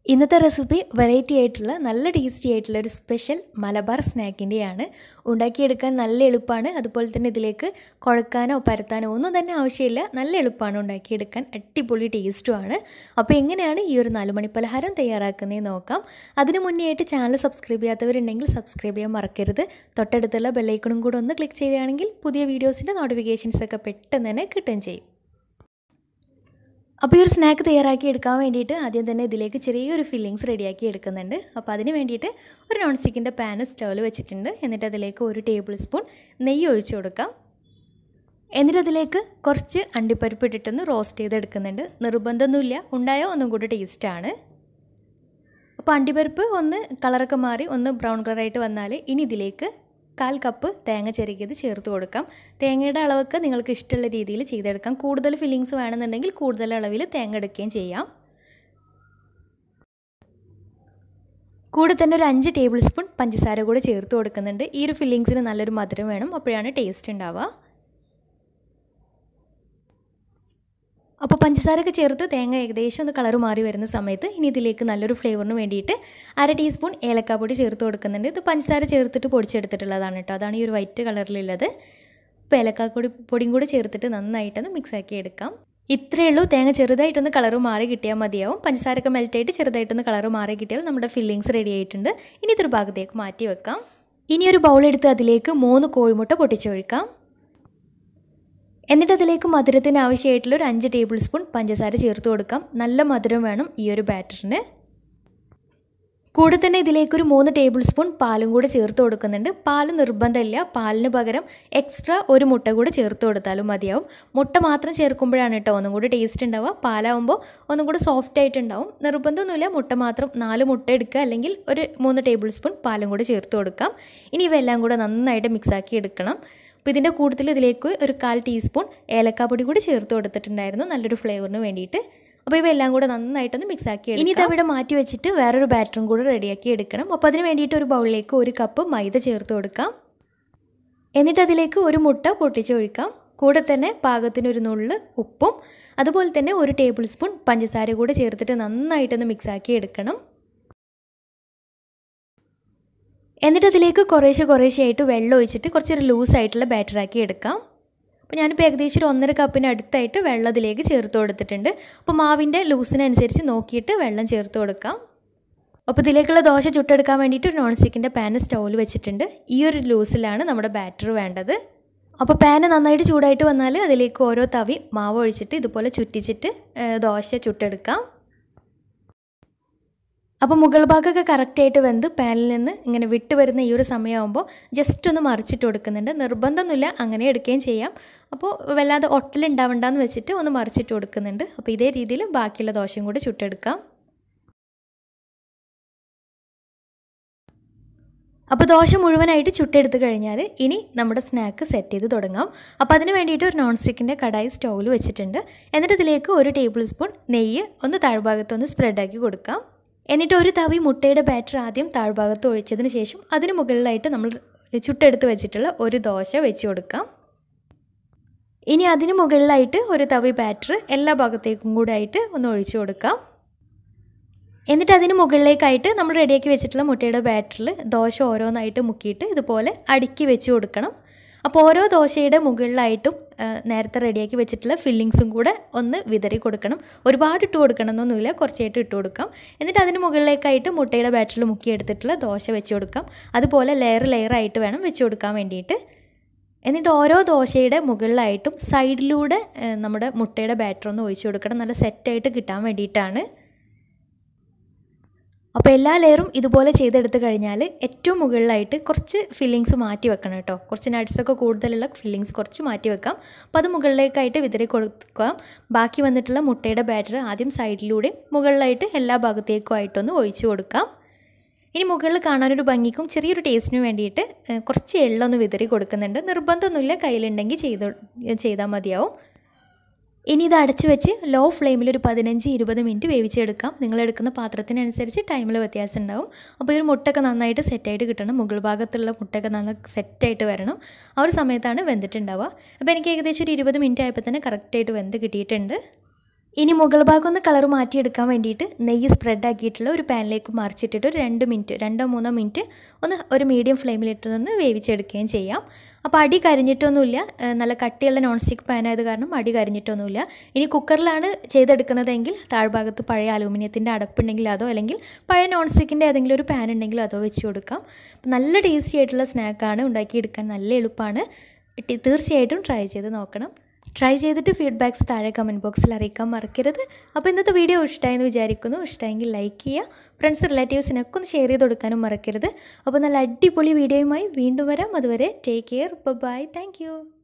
ഇന്നത്തെ recipe variety ആയിട്ടുള്ള നല്ല ടേസ്റ്റി ആയിട്ടുള്ള ഒരു സ്പെഷ്യൽ മലബാർ സ്നാക്കിൻ്റെയാണ് ഉണ്ടാക്കിയെടുക്കാൻ നല്ല എളുപ്പമാണ് അതുപോലെ തന്നെ ഇതിലേക്ക് കുഴക്കാനോ പരത്താനോ ഒന്നും തന്നെ ആവശ്യമില്ല നല്ല എളുപ്പമാണ് ഉണ്ടാക്കിയെടുക്കാൻ അടിപൊളി ടേസ്റ്റുമാണ് അപ്പോൾ എങ്ങനെയാണ് ഈ ഒരു നാലുമണി പലഹാരം തയ്യാറാക്കുന്നതെന്ന് നോക്കാം അതിന് മുന്നേ ആയിട്ട് ചാനൽ സബ്സ്ക്രൈബ് ചെയ്യാത്തവരുണ്ടെങ്കിൽ സബ്സ്ക്രൈബ് ചെയ്യാൻ മറക്കരുത് തൊട്ടടുത്തുള്ള ബെല്ലൈക്കണും കൂടെ ഒന്ന് ക്ലിക്ക് ചെയ്യുകയാണെങ്കിൽ പുതിയ വീഡിയോസിൻ്റെ നോട്ടിഫിക്കേഷൻസ് ഒക്കെ പെട്ടെന്ന് തന്നെ കിട്ടുകയും ചെയ്യും അപ്പോൾ ഈ ഒരു സ്നാക്ക് തയ്യാറാക്കി എടുക്കാൻ വേണ്ടിയിട്ട് ആദ്യം തന്നെ ഇതിലേക്ക് ചെറിയൊരു ഫില്ലിങ്സ് റെഡിയാക്കി എടുക്കുന്നുണ്ട് അപ്പോൾ അതിന് വേണ്ടിയിട്ട് ഒരു നോൺ സ്റ്റിക്കിൻ്റെ പാന് സ്റ്റൗവിൽ വെച്ചിട്ടുണ്ട് എന്നിട്ട് അതിലേക്ക് ഒരു ടേബിൾ സ്പൂൺ നെയ്യ് ഒഴിച്ചു കൊടുക്കാം എന്നിട്ട് അതിലേക്ക് കുറച്ച് അണ്ടിപ്പരിപ്പ് ഇട്ടിട്ടൊന്ന് റോസ്റ്റ് ചെയ്തെടുക്കുന്നുണ്ട് നിർബന്ധമൊന്നുമില്ല ഉണ്ടായോ ഒന്നും കൂടി ടേസ്റ്റാണ് അപ്പോൾ അണ്ടിപ്പരിപ്പ് ഒന്ന് കളറൊക്കെ മാറി ഒന്ന് ബ്രൗൺ കളറായിട്ട് വന്നാൽ ഇനി ഇതിലേക്ക് കാൽ കപ്പ് തേങ്ങ ചെറുകിയത് ചേർത്ത് കൊടുക്കാം തേങ്ങയുടെ അളവൊക്കെ നിങ്ങൾക്ക് ഇഷ്ടമുള്ള രീതിയിൽ ചെയ്തെടുക്കാം കൂടുതൽ ഫില്ലിങ്സ് വേണമെന്നുണ്ടെങ്കിൽ കൂടുതൽ അളവിൽ തേങ്ങ എടുക്കുകയും ചെയ്യാം കൂടെ തന്നെ ഒരു അഞ്ച് ടേബിൾ സ്പൂൺ പഞ്ചസാര കൂടെ ചേർത്ത് കൊടുക്കുന്നുണ്ട് ഈ ഒരു ഫില്ലിങ്സിന് നല്ലൊരു മധുരം വേണം അപ്പോഴാണ് ടേസ്റ്റ് ഉണ്ടാവുക അപ്പോൾ പഞ്ചസാരയൊക്കെ ചേർത്ത് തേങ്ങ ഏകദേശം ഒന്ന് കളർ മാറി വരുന്ന സമയത്ത് ഇനി ഇതിലേക്ക് നല്ലൊരു ഫ്ലേവറിന് വേണ്ടിയിട്ട് അര ടീസ്പൂൺ ഏലക്കാപ്പൊടി ചേർത്ത് കൊടുക്കുന്നുണ്ട് ഇത് പഞ്ചസാര ചേർത്തിട്ട് പൊടിച്ചെടുത്തിട്ടുള്ളതാണ് കേട്ടോ അതാണ് ഈ ഒരു വൈറ്റ് കളറിലുള്ളത് ഇപ്പോൾ ഏലക്കാപ്പൊടി പൊടിയും കൂടി ചേർത്തിട്ട് നന്നായിട്ടൊന്ന് മിക്സ് ആക്കി എടുക്കാം ഇത്രയേ ഉള്ളൂ തേങ്ങ ചെറുതായിട്ടൊന്ന് കളർ മാറി കിട്ടിയാൽ മതിയാവും പഞ്ചസാരയൊക്കെ മെൽറ്റായിട്ട് ചെറുതായിട്ടൊന്ന് കളർ മാറി കിട്ടിയാൽ നമ്മുടെ ഫില്ലിങ്സ് റെഡി ആയിട്ടുണ്ട് ഇനി ഇതൊരു ഭാഗത്തേക്ക് മാറ്റി വെക്കാം ഇനി ഒരു ബൗളെടുത്ത് അതിലേക്ക് മൂന്ന് കോഴിമുട്ട പൊട്ടിച്ചൊഴിക്കാം എന്നിട്ട് അതിലേക്ക് മധുരത്തിന് ആവശ്യമായിട്ടുള്ള ഒരു അഞ്ച് ടേബിൾ സ്പൂൺ പഞ്ചസാര ചേർത്ത് കൊടുക്കാം നല്ല മധുരം വേണം ഈ ഒരു ബാറ്ററിന് കൂടെ തന്നെ ഇതിലേക്കൊരു മൂന്ന് ടേബിൾ സ്പൂൺ പാലും കൂടെ ചേർത്ത് കൊടുക്കുന്നുണ്ട് പാൽ നിർബന്ധമില്ല പാലിന് പകരം എക്സ്ട്രാ ഒരു മുട്ട കൂടെ ചേർത്ത് കൊടുത്താലും മതിയാവും മുട്ട മാത്രം ചേർക്കുമ്പോഴാണ് കേട്ടോ ഒന്നും കൂടി ടേസ്റ്റ് ഉണ്ടാവുക പാലാവുമ്പോൾ ഒന്നും കൂടി സോഫ്റ്റ് ആയിട്ടുണ്ടാവും നിർബന്ധമൊന്നുമില്ല മുട്ട മാത്രം നാല് മുട്ട എടുക്കുക അല്ലെങ്കിൽ ഒരു മൂന്ന് ടേബിൾ സ്പൂൺ പാലും കൂടെ ചേർത്ത് കൊടുക്കാം ഇനി ഇവയെല്ലാം കൂടെ നന്നായിട്ട് മിക്സാക്കി എടുക്കണം അപ്പോൾ ഇതിൻ്റെ കൂട്ടത്തിൽ ഇതിലേക്ക് ഒരു കാൽ ടീസ്പൂൺ ഏലക്കാപ്പൊടി കൂടി ചേർത്ത് കൊടുത്തിട്ടുണ്ടായിരുന്നു നല്ലൊരു ഫ്ലേവറിന് വേണ്ടിയിട്ട് അപ്പോൾ ഇവയെല്ലാം കൂടെ നന്നായിട്ടൊന്ന് മിക്സ് ആക്കി ഇനി ഇതവിടെ മാറ്റി വെച്ചിട്ട് വേറൊരു ബാറ്ററും കൂടെ റെഡിയാക്കി എടുക്കണം അപ്പോൾ അതിന് വേണ്ടിയിട്ട് ഒരു ബൗളിലേക്ക് ഒരു കപ്പ് മൈദ ചേർത്ത് കൊടുക്കാം എന്നിട്ട് അതിലേക്ക് ഒരു മുട്ട പൊട്ടിച്ചൊഴിക്കാം കൂടെ തന്നെ പാകത്തിനൊരു നുള്ള് ഉപ്പും അതുപോലെ തന്നെ ഒരു ടേബിൾ സ്പൂൺ പഞ്ചസാര കൂടെ ചേർത്തിട്ട് നന്നായിട്ടൊന്ന് മിക്സ് ആക്കി എടുക്കണം എന്നിട്ട് അതിലേക്ക് കുറേശ്ശെ കുറേശ്ശെ ആയിട്ട് വെള്ളം ഒഴിച്ചിട്ട് കുറച്ചൊരു ലൂസായിട്ടുള്ള ബാറ്ററാക്കി എടുക്കാം അപ്പോൾ ഞാനിപ്പോൾ ഏകദേശം ഒരു ഒന്നര കപ്പിന് അടുത്തായിട്ട് വെള്ളം അതിലേക്ക് ചേർത്ത് കൊടുത്തിട്ടുണ്ട് അപ്പോൾ മാവിൻ്റെ ലൂസിനനുസരിച്ച് നോക്കിയിട്ട് വെള്ളം ചേർത്ത് കൊടുക്കാം അപ്പോൾ ഇതിലേക്കുള്ള ദോശ ചുട്ടെടുക്കാൻ വേണ്ടിയിട്ട് ഒരു നോൺ സ്റ്റിക്കിൻ്റെ പാന് സ്റ്റൗവിൽ വെച്ചിട്ടുണ്ട് ഈ ഒരു ലൂസിലാണ് നമ്മുടെ ബാറ്റർ വേണ്ടത് അപ്പോൾ പാന് നന്നായിട്ട് ചൂടായിട്ട് വന്നാൽ അതിലേക്ക് ഓരോ തവി മാവ് ഒഴിച്ചിട്ട് ഇതുപോലെ ചുറ്റിച്ചിട്ട് ദോശ ചുട്ടെടുക്കാം അപ്പോൾ മുകൾ ഭാഗമൊക്കെ കറക്റ്റായിട്ട് വെന്ത് പാനിൽ നിന്ന് ഇങ്ങനെ വിട്ട് വരുന്ന ഈ ഒരു സമയമാകുമ്പോൾ ജസ്റ്റ് ഒന്ന് മറിച്ചിട്ട് കൊടുക്കുന്നുണ്ട് നിർബന്ധമൊന്നുമില്ല അങ്ങനെ എടുക്കുകയും ചെയ്യാം അപ്പോൾ വല്ലാതെ ഒട്ടലുണ്ടാവണ്ടെന്ന് വെച്ചിട്ട് ഒന്ന് മറിച്ചിട്ട് കൊടുക്കുന്നുണ്ട് അപ്പോൾ ഇതേ രീതിയിൽ ബാക്കിയുള്ള ദോശയും കൂടി ചുട്ടെടുക്കാം അപ്പോൾ ദോശ മുഴുവനായിട്ട് ചുട്ടെടുത്ത് കഴിഞ്ഞാൽ ഇനി നമ്മുടെ സ്നാക്ക് സെറ്റ് ചെയ്ത് തുടങ്ങാം അപ്പോൾ അതിന് വേണ്ടിയിട്ട് ഒരു നോൺ സ്റ്റിക്കിൻ്റെ കടായി സ്റ്റൗവിൽ വെച്ചിട്ടുണ്ട് എന്നിട്ട് ഇതിലേക്ക് ഒരു ടേബിൾ സ്പൂൺ നെയ്യ് ഒന്ന് താഴ്ഭാഗത്തൊന്ന് സ്പ്രെഡാക്കി കൊടുക്കാം എന്നിട്ട് ഒരു തവി മുട്ടയുടെ ബാറ്റർ ആദ്യം താഴ്ഭാഗത്ത് ഒഴിച്ചതിന് ശേഷം അതിന് മുകളിലായിട്ട് നമ്മൾ ചുട്ടെടുത്ത് വെച്ചിട്ടുള്ള ഒരു ദോശ വെച്ച് കൊടുക്കാം ഇനി അതിന് മുകളിലായിട്ട് ഒരു തവി ബാറ്റർ എല്ലാ ഭാഗത്തേക്കും കൂടെ ആയിട്ട് ഒന്ന് ഒഴിച്ചു കൊടുക്കാം എന്നിട്ട് അതിന് മുകളിലേക്കായിട്ട് നമ്മൾ റെഡിയാക്കി വെച്ചിട്ടുള്ള മുട്ടയുടെ ബാറ്ററിൽ ദോശ ഓരോന്നായിട്ട് മുക്കിയിട്ട് ഇതുപോലെ അടുക്കി വെച്ച് കൊടുക്കണം അപ്പോൾ ഓരോ ദോശയുടെ മുകളിലായിട്ടും നേരത്തെ റെഡിയാക്കി വെച്ചിട്ടുള്ള ഫില്ലിങ്സും കൂടെ ഒന്ന് വിതറി കൊടുക്കണം ഒരുപാട് ഇട്ട് കൊടുക്കണം എന്നൊന്നുമില്ല കുറച്ചായിട്ട് ഇട്ട് കൊടുക്കാം എന്നിട്ട് അതിന് മുകളിലേക്കായിട്ട് മുട്ടയുടെ ബാറ്ററിൽ മുക്കിയെടുത്തിട്ടുള്ള ദോശ വെച്ച് കൊടുക്കാം അതുപോലെ ലെയർ ലെയർ ആയിട്ട് വേണം വെച്ച് കൊടുക്കാൻ വേണ്ടിയിട്ട് എന്നിട്ട് ഓരോ ദോശയുടെ മുകളിലായിട്ടും സൈഡിലൂടെ നമ്മുടെ മുട്ടയുടെ ബാറ്റർ ഒന്ന് ഒഴിച്ചു കൊടുക്കണം നല്ല സെറ്റായിട്ട് കിട്ടാൻ വേണ്ടിയിട്ടാണ് അപ്പോൾ എല്ലാ ലെയറും ഇതുപോലെ ചെയ്തെടുത്ത് കഴിഞ്ഞാൽ ഏറ്റവും മുകളിലായിട്ട് കുറച്ച് ഫില്ലിങ്സ് മാറ്റി വെക്കണം കേട്ടോ കുറച്ച് നട്ട്സൊക്കെ കൂടുതലുള്ള ഫില്ലിങ്സ് കുറച്ച് മാറ്റി വെക്കാം അപ്പോൾ അത് മുകളിലേക്കായിട്ട് വിതറി കൊടുക്കാം ബാക്കി വന്നിട്ടുള്ള മുട്ടയുടെ ബാറ്റർ ആദ്യം സൈഡിലൂടെയും മുകളിലായിട്ട് എല്ലാ ഭാഗത്തേക്കും ആയിട്ടൊന്ന് ഒഴിച്ചു കൊടുക്കാം ഇനി മുകളിൽ കാണാനൊരു ഭംഗിക്കും ചെറിയൊരു ടേസ്റ്റിനും വേണ്ടിയിട്ട് കുറച്ച് എള്ളൊന്ന് വിതറി കൊടുക്കുന്നുണ്ട് നിർബന്ധമൊന്നുമില്ല കയ്യിലുണ്ടെങ്കിൽ ചെയ്ത് ചെയ്താൽ മതിയാവും ഇനി ഇത് അടച്ചു വെച്ച് ലോ ഫ്ലെയിമിൽ ഒരു പതിനഞ്ച് ഇരുപത് മിനിറ്റ് വേവിച്ചെടുക്കാം നിങ്ങൾ എടുക്കുന്ന പാത്രത്തിനനുസരിച്ച് ടൈമിൽ വ്യത്യാസം ഉണ്ടാവും അപ്പോൾ ഈ ഒരു മുട്ടയൊക്കെ നന്നായിട്ട് സെറ്റായിട്ട് കിട്ടണം മുകൾ ഭാഗത്തുള്ള മുട്ടയൊക്കെ നന്നായി സെറ്റായിട്ട് വരണം ആ ഒരു സമയത്താണ് വെന്തിട്ടുണ്ടാവുക അപ്പോൾ എനിക്ക് ഏകദേശം ഒരു ഇരുപത് മിനിറ്റ് ആയപ്പോൾ തന്നെ കറക്റ്റായിട്ട് വെന്ത് കിട്ടിയിട്ടുണ്ട് ഇനി മുകൾ ഭാഗം ഒന്ന് കളർ മാറ്റിയെടുക്കാൻ വേണ്ടിയിട്ട് നെയ്യ് സ്പ്രെഡ് ആക്കിയിട്ടുള്ള ഒരു പാനിലേക്ക് മറിച്ചിട്ടിട്ട് ഒരു രണ്ട് മിനിറ്റ് രണ്ടോ മൂന്നോ മിനിറ്റ് ഒന്ന് ഒരു മീഡിയം ഫ്ലെയിമിലിട്ടൊന്ന് വേവിച്ചെടുക്കുകയും ചെയ്യാം അപ്പോൾ അടി കരിഞ്ഞിട്ടൊന്നുമില്ല ഏഹ് നല്ല കട്ടിയുള്ള നോൺ സ്റ്റിക്ക് പാൻ ആയത് കാരണം അടി കരിഞ്ഞിട്ടൊന്നുമില്ല ഇനി കുക്കറിലാണ് ചെയ്തെടുക്കുന്നതെങ്കിൽ താഴ്ഭാഗത്ത് പഴയ അലൂമിനിയത്തിൻ്റെ അടപ്പുണ്ടെങ്കിൽ അതോ അല്ലെങ്കിൽ പഴയ നോൺ സ്റ്റിക്കിൻ്റെ ഏതെങ്കിലും ഒരു പാൻ ഉണ്ടെങ്കിൽ അതോ വെച്ച് കൊടുക്കാം അപ്പോൾ നല്ല ടേസ്റ്റി ആയിട്ടുള്ള സ്നാക്കാണ് ഉണ്ടാക്കിയെടുക്കാൻ നല്ല എളുപ്പമാണ് ടി- തീർച്ചയായിട്ടും ട്രൈ ചെയ്ത് നോക്കണം ട്രൈ ചെയ്തിട്ട് ഫീഡ്ബാക്ക്സ് താഴെ കമൻറ്റ് ബോക്സിൽ അറിയിക്കാൻ മറക്കരുത് അപ്പോൾ ഇന്നത്തെ വീഡിയോ ഇഷ്ടമായെന്ന് വിചാരിക്കുന്നു ഇഷ്ടമെങ്കിൽ ലൈക്ക് ചെയ്യുക ഫ്രണ്ട്സ് റിലേറ്റീവ്സിനൊക്കെ ഒന്ന് ഷെയർ ചെയ്ത് കൊടുക്കാനും മറക്കരുത് അപ്പോൾ നല്ല അടിപൊളി വീഡിയോയുമായി വീണ്ടും വരാം അതുവരെ ടേക്ക് കെയർ ബൈ താങ്ക്